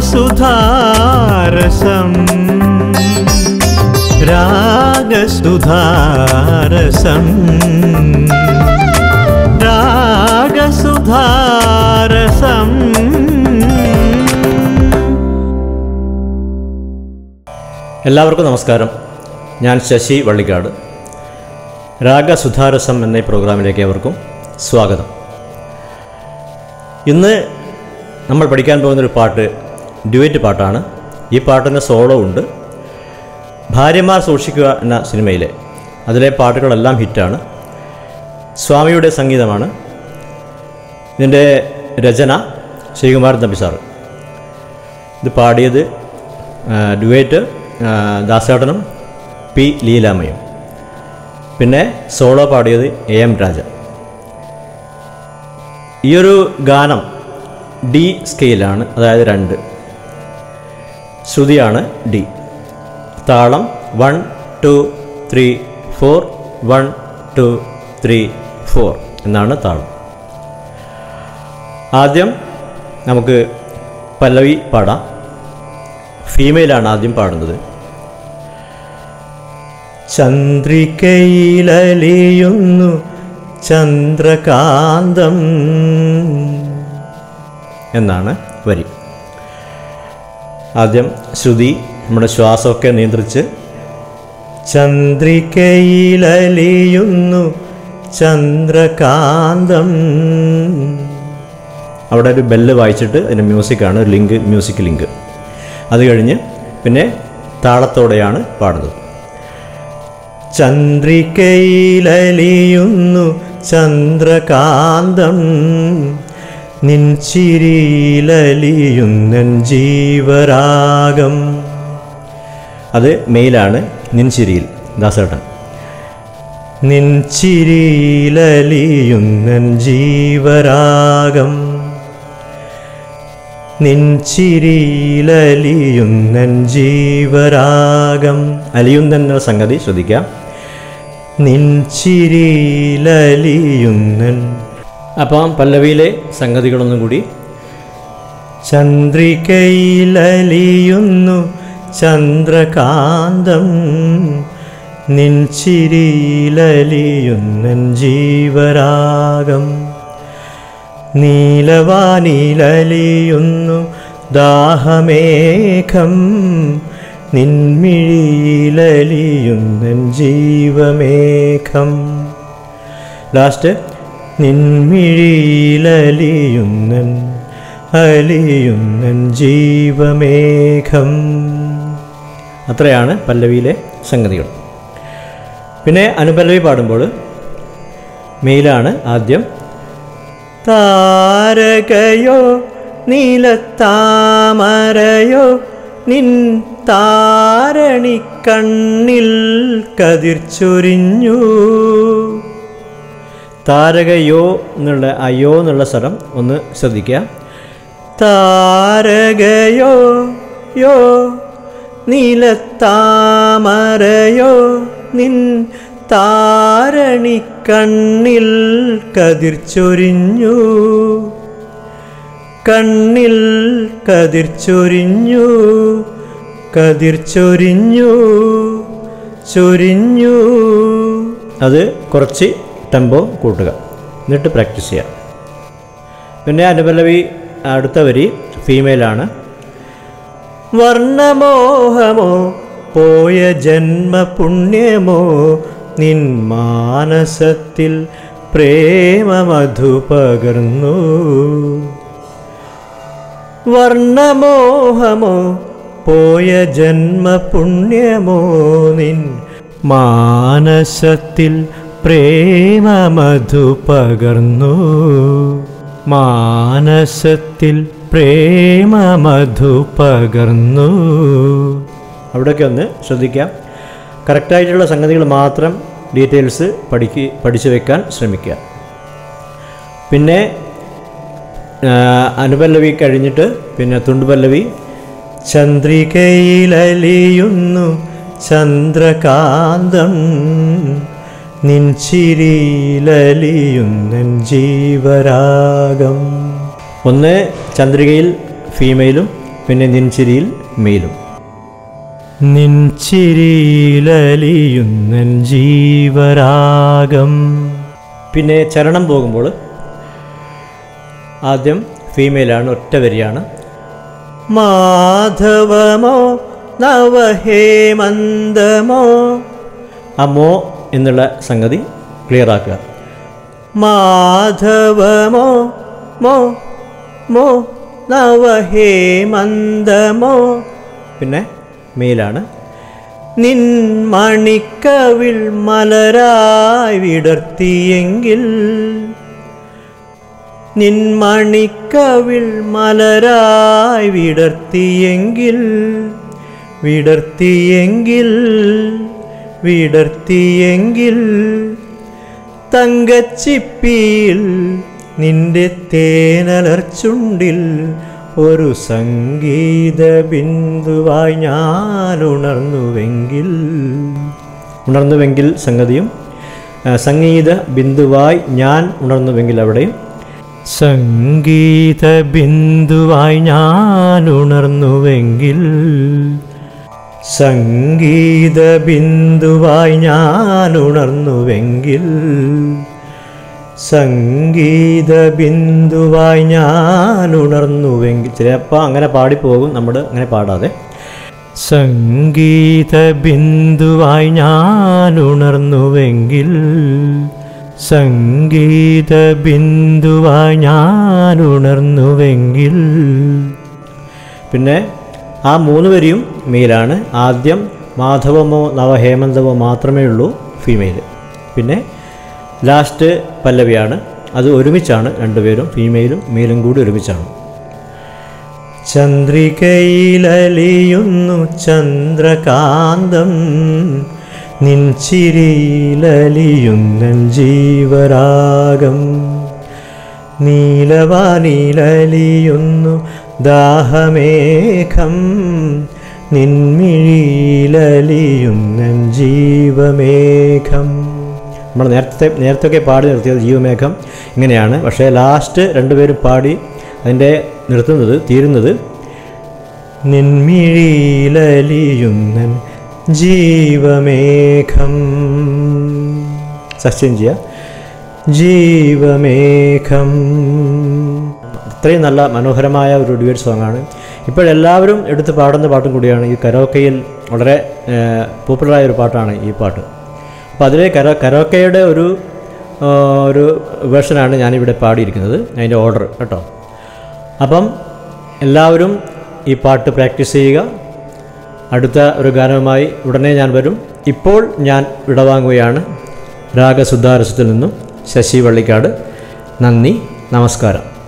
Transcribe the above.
രാഗസുധാരസം രാഗസുധാരസം രാഗസുധാരസം എല്ലാവർക്കും നമസ്കാരം ഞാൻ ശശി വള്ളിക്കാട് രാഗസുധാരസം എന്ന ഈ പ്രോഗ്രാമിലേക്ക് ഏവർക്കും സ്വാഗതം ഇന്ന് നമ്മൾ പഠിക്കാൻ പോകുന്നൊരു പാട്ട് ഡ്യുവറ്റ് പാട്ടാണ് ഈ പാട്ടിന് സോളോ ഉണ്ട് ഭാര്യമാർ സൂക്ഷിക്കുക എന്ന സിനിമയിലെ അതിലെ പാട്ടുകളെല്ലാം ഹിറ്റാണ് സ്വാമിയുടെ സംഗീതമാണ് ഇതിൻ്റെ രചന ശ്രീകുമാരൻ തമ്പി സാറ് ഇത് പാടിയത് ആ, ഡുവേറ്റ് ആ, ദാസേട്ടനും പി ലീലാമ്മയും പിന്നെ സോളോ പാടിയത് എ എം രാജ ഈയൊരു ഗാനം ഡി സ്കെയിലാണ് അതായത് രണ്ട് ശ്രുതിയാണ് ഡി താളം one two three four one two three four എന്നാണ് താളം ആദ്യം നമുക്ക് പല്ലവി പാടാം ഫീമെയിലാണ് ആദ്യം പാടുന്നത് ചന്ദ്രികയിലലിയുന്നു ചന്ദ്രകാന്തം എന്നാണ് വരി ആദ്യം ശ്രുതി നമ്മുടെ ശ്വാസമൊക്കെ നിയന്ത്രിച്ച് ചന്ദ്രികയിലലിയുന്നു ചന്ദ്രകാന്തം അവിടെ ഒരു ബെല്ല് വായിച്ചിട്ട് അതിൻ്റെ മ്യൂസിക്കാണ് ഒരു ലിങ്ക് മ്യൂസിക് ലിങ്ക് അത് കഴിഞ്ഞ് പിന്നെ താളത്തോടെയാണ് പാടുന്നത് ചന്ദ്രികയിലലിയുന്നു ചന്ദ്രകാന്തം നിൻ ചിരിയിലലിയുന്നൻ ജീവരാഗം അത് മെയിലാണ് നിൻ ചിരിയിൽ ദാസേട്ടൻ നിൻ ചിരിയിലലിയുന്നൻ ജീവരാഗം നിൻ ചിരിയിലലിയുന്നൻ ജീവരാഗം അലിയുന്നൻ എന്ന സംഗതി ശ്രദ്ധിക്കാം നിൻ ചിരിയിലലിയുന്നൻ അപ്പം പല്ലവിയിലെ സംഗതികളൊന്നും കൂടി ചന്ദ്രികയിലലിയുന്നു ചന്ദ്രകാന്തം നിൻ ചിരിയിലലിയുന്നൻ ജീവരാഗം നീലവാനിലലിയുന്നു ദാഹമേഘം നിൻമിഴിയിലലിയുന്നൻ ജീവമേഘം ലാസ്റ്റ് നിൻമിഴിയിലലിയുന്നൻ അലിയുന്നൻ ജീവമേഘം അത്രയാണ് പല്ലവിയിലെ സംഗതികൾ പിന്നെ അനുപല്ലവി പാടുമ്പോൾ മെയിലാണ് ആദ്യം താരകയോ നീലത്താമരയോ നിൻ താരണി കണ്ണിൽ കതിർ ചൊരിഞ്ഞു താരകയോ എന്നുള്ള ആ യോ എന്നുള്ള സ്ഥലം ഒന്ന് ശ്രദ്ധിക്കുക താരകയോ യോ നീലത്താമരയോ നിൻ താരണി കണ്ണിൽ കതിർ ചൊരിഞ്ഞു കണ്ണിൽ കതിർ ചൊരിഞ്ഞു കതിർ ചൊരിഞ്ഞു ചൊരിഞ്ഞു അത് കുറച്ച് ടെമ്പോ കൂട്ടുക എന്നിട്ട് പ്രാക്ടീസ് ചെയ്യാം പിന്നെ അനുപല്ലവി അടുത്ത വരി ഫീമെയിലാണ് വർണ്ണമോഹമോ പോയ ജന്മപുണ്യമോ നിൻ മാനസത്തിൽ പ്രേമമധു പകർന്നു വർണ്ണമോഹമോ പോയ ജന്മപുണ്യമോ നിൻ മാനസത്തിൽ പ്രേമമധു പകർന്നു മാനസത്തിൽ പ്രേമമധു പകർന്നു അവിടെയൊക്കെ ഒന്ന് ശ്രദ്ധിക്കാം കറക്റ്റായിട്ടുള്ള സംഗതികൾ മാത്രം ഡീറ്റെയിൽസ് പഠിക്ക് പഠിച്ചു വെക്കാൻ ശ്രമിക്കുക പിന്നെ ആ, അനുപല്ലവി കഴിഞ്ഞിട്ട് പിന്നെ തുണ്ടുപല്ലവി ചന്ദ്രികയിലലിയുന്നു ചന്ദ്രകാന്തം നിൻ ചിരിയിലലിയുന്നൻ ജീവരാഗം ഒന്ന് ചന്ദ്രികയിൽ ഫീമെയിലും പിന്നെ നിൻചിരിയിൽ മെയിലും നിൻചിരിയിലലിയുന്നൻ ജീവരാഗം പിന്നെ ചരണം പോകുമ്പോൾ ആദ്യം ഫീമെയിലാണ് ഒറ്റ വരിയാണ് മാധവമോ നവഹേമന്തമോ ആ മോ എന്നുള്ള സംഗതി ക്ലിയർ ആക്കുക മാധവമോ മോ മോ നവഹേമന്തമോ പിന്നെ മെയിലാണ് നിൻ മണിക്കവിൾ മലരായി വിടർത്തിയെങ്കിൽ നിൻ മണിക്കവിൾ മലരായി വിടർത്തിയെങ്കിൽ വിടർത്തിയെങ്കിൽ വിടർത്തിയെങ്കിൽ തങ്കച്ചിപ്പിയിൽ നിന്റെ തേനലർച്ചുണ്ടിൽ ഒരു സംഗീത ബിന്ദുവായി ഞാൻ ഉണർന്നുവെങ്കിൽ ഉണർന്നുവെങ്കിൽ സംഗതിയും ആ, സംഗീത ബിന്ദുവായി ഞാൻ ഉണർന്നുവെങ്കിൽ അവിടെയും സംഗീത ബിന്ദുവായി ഞാൻ ഉണർന്നുവെങ്കിൽ സംഗീത ബിന്ദുവായി ഞാൻ ഉണർന്നുവെങ്കിൽ സംഗീത ബിന്ദുവായി ഞാൻ ഉണർന്നുവെങ്കിൽ ചിലപ്പോൾ അങ്ങനെ പാടിപ്പോകും നമ്മൾ അങ്ങനെ പാടാതെ സംഗീത ബിന്ദുവായി ഞാൻ ഉണർന്നുവെങ്കിൽ സംഗീത ബിന്ദുവായി ഞാൻ ഉണർന്നുവെങ്കിൽ പിന്നെ ആ മൂന്ന് വരിയും മെയിലാണ് ആദ്യം മാധവമോ നവഹേമന്തമോ മാത്രമേ ഉള്ളൂ ഫീമെയിൽ പിന്നെ ലാസ്റ്റ് പല്ലവിയാണ് അത് ഒരുമിച്ചാണ് രണ്ടുപേരും ഫീമെയിലും മെയിലും കൂടി ഒരുമിച്ചാണ് ചന്ദ്രികയിലലിയുന്നു ചന്ദ്രകാന്തം നിൻ ചിരിയിലലിയുന്നൻ ജീവരാഗം നീലവാനിലലിയുന്നു ദാഹമേഘം നിൻമിഴിയിലലിയുന്നൻ ജീവമേഘം നമ്മൾ നേരത്തെ നേരത്തെയൊക്കെ പാടി നിർത്തിയത് ജീവമേഘം ഇങ്ങനെയാണ് പക്ഷേ ലാസ്റ്റ് രണ്ടുപേരും പാടി അതിൻ്റെ നിർത്തുന്നത് തീരുന്നത് നിൻമിഴിയിലലിയുന്നൻ ജീവമേഘം സസ്യം ചെയ്യുക ജീവമേഘം അത്രയും നല്ല മനോഹരമായ ഒരു ഡ്യുവറ്റ് സോങ്ങാണ് ഇപ്പോഴെല്ലാവരും എടുത്ത് പാടുന്ന പാട്ടും കൂടിയാണ് ഈ കരോക്കയിൽ വളരെ പോപ്പുലറായ ഒരു പാട്ടാണ് ഈ പാട്ട് അപ്പോൾ അതിലെ കരോ കരോക്കയുടെ ഒരു ആ, ഒരു വേർഷനാണ് ഞാനിവിടെ പാടിയിരിക്കുന്നത് അതിൻ്റെ ഓർഡർ കേട്ടോ അപ്പം എല്ലാവരും ഈ പാട്ട് പ്രാക്ടീസ് ചെയ്യുക അടുത്ത ഒരു ഗാനവുമായി ഉടനെ ഞാൻ വരും ഇപ്പോൾ ഞാൻ വിടവാങ്ങുകയാണ് രാഗസുദ്ധാരസത്തിൽ നിന്നും ശശി വള്ളിക്കാട് നന്ദി നമസ്കാരം